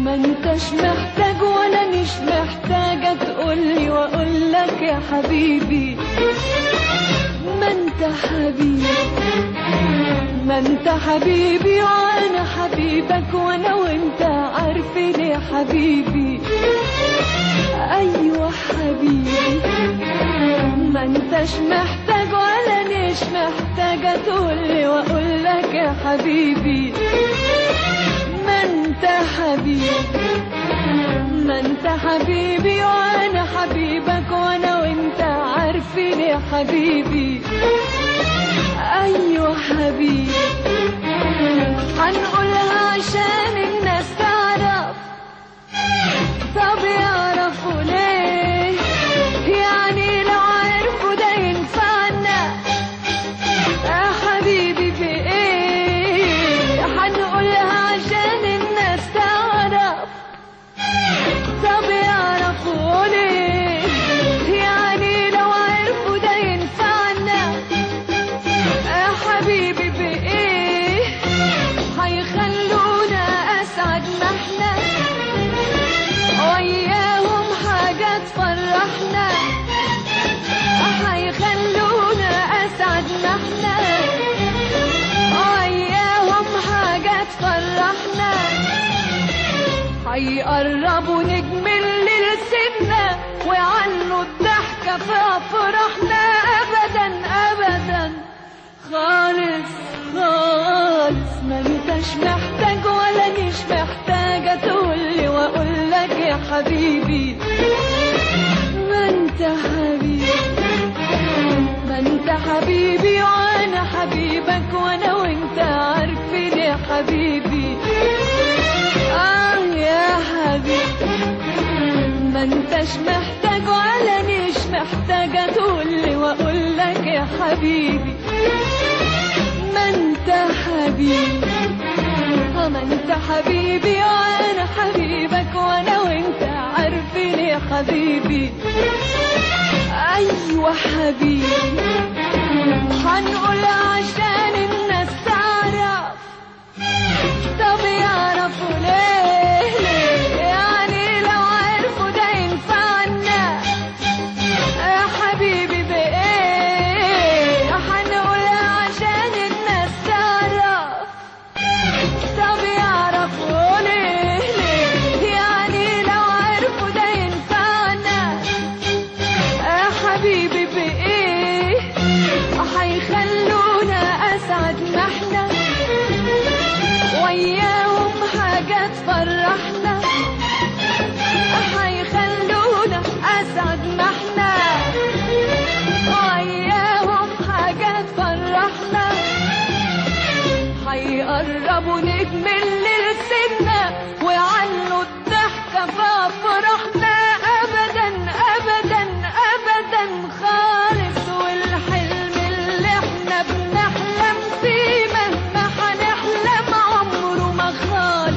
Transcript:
ما انتش محتاج ولا مش محتاجة تقولي واقول لك يا حبيبي ما انت حبيبي ما انت حبيبي وانا حبيبك وانا وانت عارفين يا حبيبي ايوه حبيبي ما انتش محتاج ولا مش محتاجة تقولي واقول لك يا حبيبي ما انت حبيبي ما انت حبيبي وانا حبيبك وانا وانت عارفين يا حبيبي ايوه حبيبي هنقولها عشان الناس تعرف طب يعرفوا ليه يعني لو عرفوا ده ينفعنا يا حبيبي في ايه هنقولها عشان الناس تعرف طب يعرفوا ليه يعني لو عرفوا ده ينفعنا يا حبيبي في ايه هيخلونا اسعد ما احنا وياهم حاجة تفرحنا هيخلونا اسعد ما احنا وياهم حاجة تفرحنا هيقربوا نجم الليل سنة ويعلوا الضحكة في أفراحنا أبدا أبدا خالص خالص ما انتش محتاج ولا مش محتاجة تقولي وأقول لك يا حبيبي ما انت حبيبي ما انت حبيبي وانا حبيبك وانا وانت عارفين يا حبيبي اه يا حبيبي ما انتش محتاج ولا مش محتاجة تقولي واقول لك يا حبيبي ما انت حبيبي اه ما انت حبيبي وانا حبيبك وانا وانت عارفين يا حبيبي ايوه حبيبي هنقول عشان الناس تعرف طب يعرفوا ليه ليه يعني لو عرفوا ده ينفعنا يا حبيبي بإيه هنقول عشان الناس تعرف طب يعرفوا ليه ليه يعني لو عرفوا ده ينفعنا يا حبيبي بإيه هيخلونا أسعد ما احنا وياهم حاجة تفرحنا هيخلونا أسعد ما احنا وياهم حاجة تفرحنا هيقربوا نجم